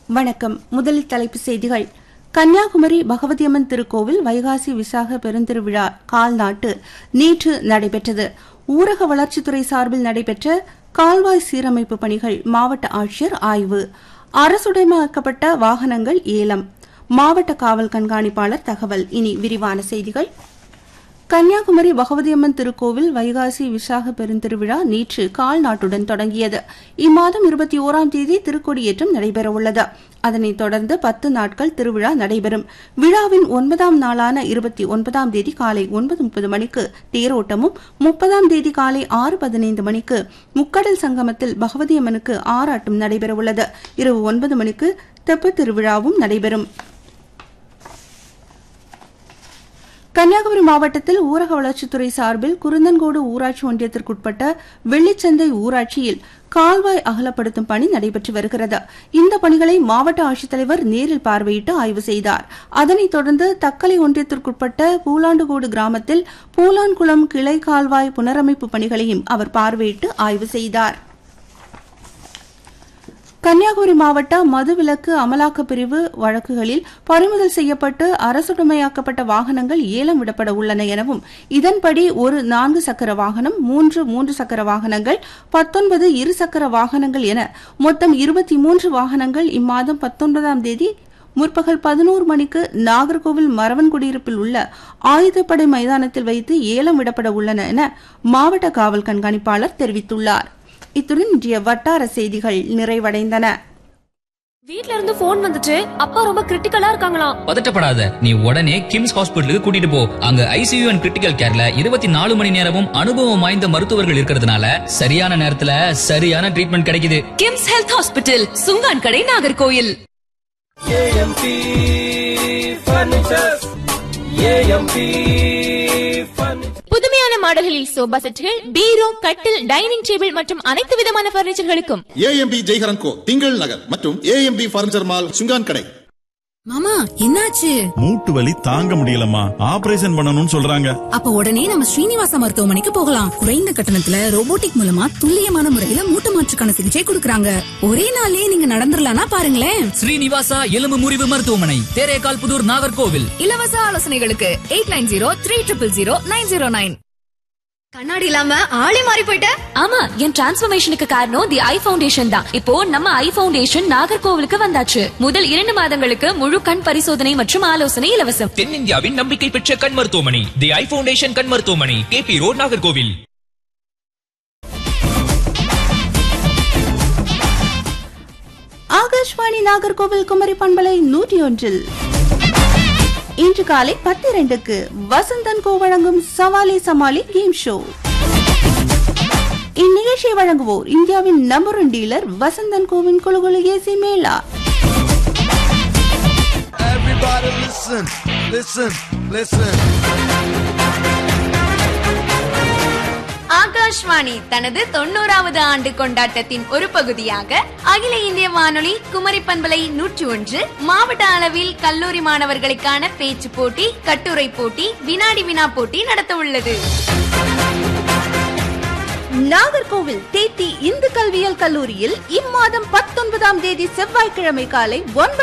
வணக்கம் முதலில் தலைப்புச் செய்திகள் கன்னியாகுமரி பகவதியம்மன் திருக்கோவில் வைகாசி விசாக பெருந்திருவிழா கால்நாட்டு நேற்று நடைபெற்றது ஊரக வளர்ச்சித்துறை சார்பில் நடைபெற்ற கால்வாய் சீரமைப்பு பணிகள் மாவட்ட ஆட்சியர் ஆய்வு அரசுடைமையாக்கப்பட்ட வாகனங்கள் ஏலம் மாவட்ட காவல் கண்காணிப்பாளர் தகவல் இனி விரிவான செய்திகள் கன்னியாகுமரி பகவதியம்மன் திருக்கோவில் வைகாசி விசாக பெருந்திருவிழா நேற்று கால் நாட்டுடன் தொடங்கியது இம்மாதம் இருபத்தி ஓராம் தேதி திருக்கொடியேற்றம் நடைபெறவுள்ளது அதனைத் தொடர்ந்து பத்து நாட்கள் திருவிழா நடைபெறும் விழாவின் ஒன்பதாம் நாளான இருபத்தி ஒன்பதாம் தேதி காலை ஒன்பது முப்பது மணிக்கு தேரோட்டமும் முப்பதாம் தேதி காலை ஆறு பதினைந்து மணிக்கு முக்கடல் சங்கமத்தில் பகவதியம்மனுக்கு ஆராட்டம் நடைபெறவுள்ளது இரவு ஒன்பது மணிக்கு தெப்பத் திருவிழாவும் நடைபெறும் கன்னியாகுமரி மாவட்டத்தில் ஊரக வளர்ச்சித்துறை சார்பில் குருந்தன்கோடு ஊராட்சி ஒன்றியத்திற்குட்பட்ட வெள்ளிச்சந்தை ஊராட்சியில் கால்வாய் அகலப்படுத்தும் பணி நடைபெற்று வருகிறது இந்த பணிகளை மாவட்ட ஆட்சித்தலைவர் நேரில் பார்வையிட்டு ஆய்வு செய்தார் அதனைத் தொடர்ந்து தக்கலை ஒன்றியத்திற்குட்பட்ட பூலாண்டுகோடு கிராமத்தில் பூலான்குளம் கிளை கால்வாய் புனரமைப்பு பணிகளையும் அவர் பார்வையிட்டு ஆய்வு செய்தார் கன்னியாகுமரி மாவட்ட மதுவிலக்கு அமலாக்கப் பிரிவு வழக்குகளில் பறிமுதல் செய்யப்பட்டு அரசுடைமையாக்கப்பட்ட வாகனங்கள் ஏலம் விடப்பட உள்ளன எனவும் இதன்படி ஒரு நான்கு சக்கர வாகனம் மூன்று மூன்று சக்கர வாகனங்கள் பத்தொன்பது இருசக்கர வாகனங்கள் என மொத்தம் இருபத்தி மூன்று வாகனங்கள் இம்மாதம் பத்தொன்பதாம் தேதி முற்பகல் பதினோரு மணிக்கு நாகர்கோவில் மரவன் குடியிருப்பில் உள்ள ஆயுதப்படை மைதானத்தில் வைத்து ஏலம் விடப்பட உள்ளன என மாவட்ட காவல் கண்காணிப்பாளர் தெரிவித்துள்ளார் இத்துடன் இன்றைய வட்டார செய்திகள் நிறைவடைந்தன வீட்ல இருந்து போன் வந்துச்சு அப்பா ரொம்ப கிரிட்டிக்கலா இருக்காங்களாம் பதட்டப்படாத நீ உடனே கிம்ஸ் ஹாஸ்பிட்டலுக்கு கூட்டிட்டு போ அங்க ஐசியூ அண்ட் கிரிட்டிக்கல் கேர்ல இருபத்தி நாலு மணி நேரமும் அனுபவம் வாய்ந்த மருத்துவர்கள் இருக்கிறதுனால சரியான நேரத்துல சரியான ட்ரீட்மெண்ட் கிடைக்குது KIMS health hospital Chunkankadai Nagercoil AMP furnitures AMP furniture புதுமையான மாடல்களில் சோபா செட்டுகள் பீரோ கட்டில் டைனிங் டேபிள் மற்றும் அனைத்து விதமான பர்னிச்சர்களுக்கும் ஏஎம்பி ஜெய்ஹரன் கோ திங்கள் நகர் மற்றும் ஏஎம்பி பர்னிச்சர் மால் சுங்கான் கடை மாமா என்னாச்சு மூட்டு வலி தாங்க முடியலம்மா ஆபரேஷன் பண்ணணும்னு சொல்றாங்க அப்ப உடனே நம்ம ஸ்ரீனிவாசா மருத்துவமனைக்கு போகலாம் குறைந்த கட்டணத்துல ரோபோட்டிக் மூலமா துல்லியமான முறையில மூட்டு மாற்றுக்கான சிகிச்சை கொடுக்கறாங்க ஒரே நாள்லயே நீங்க நடந்துடலாம்னா பாருங்களேன் ஸ்ரீனிவாசா எலும்பு முறிவு மருத்துவமனை தேரேகால் புதூர் நாகர்கோவில் இலவச ஆலோசனைகளுக்கு eight nine zero three triple zero nine zero nine கண்ணாடி இல்லாம ஆளே மாறி போயிட்ட ஆமா என் டிரான்ஸ்பர்மேஷனுக்கு காரணம் தி ஐ ஃபவுண்டேஷன் தான் இப்போ நம்ம ஐ ஃபவுண்டேஷன் நாகர்கோவிலுக்கு வந்தாச்சு முதல் இரண்டு மாதங்களுக்கு முழு கண் பரிசோதனை மற்றும் ஆலோசனை இலவசம் தென்னிந்தியாவின் நம்பிக்கை பெற்ற கண் மருத்துவமனை தி ஐ ஃபவுண்டேஷன் கண் மருத்துவமனை கேபி ரோட் நாகர்கோவில் ஆகாஷ்வாணி நாகர்கோவில் குமரி பண்பலை நூற்றி ஒன்றில் இன்று காலை பத்து இரண்டுக்கு வசந்தன் கோ வழங்கும் சவாலே சமாளி கேம் ஷோ இந்நிகழ்ச்சியை வழங்குவோர் இந்தியாவின் நம்பர் ஒன் டீலர் வசந்தன் கோவின் குழுகுழு AC mela Everybody listen, listen, listen. Akashvani தனது தொண்ணூறாவது ஆண்டு கொண்டாட்டத்தின் ஒரு பகுதியாக அகில இந்திய வானொலி குமரி பண்பலை நூற்றி ஒன்று மாவட்ட அளவில் கல்லூரி மாணவர்களுக்கான பேச்சு போட்டி கட்டுரை போட்டி வினாடி வினா போட்டி நடத்த உள்ளது நாகர்கோவில் தேத்தி இந்து கல்வியியல் கல்லூரியில் இம்மாதம் பத்தொன்பதாம் தேதி செவ்வாய்க்கிழமை காலை ஒன்பது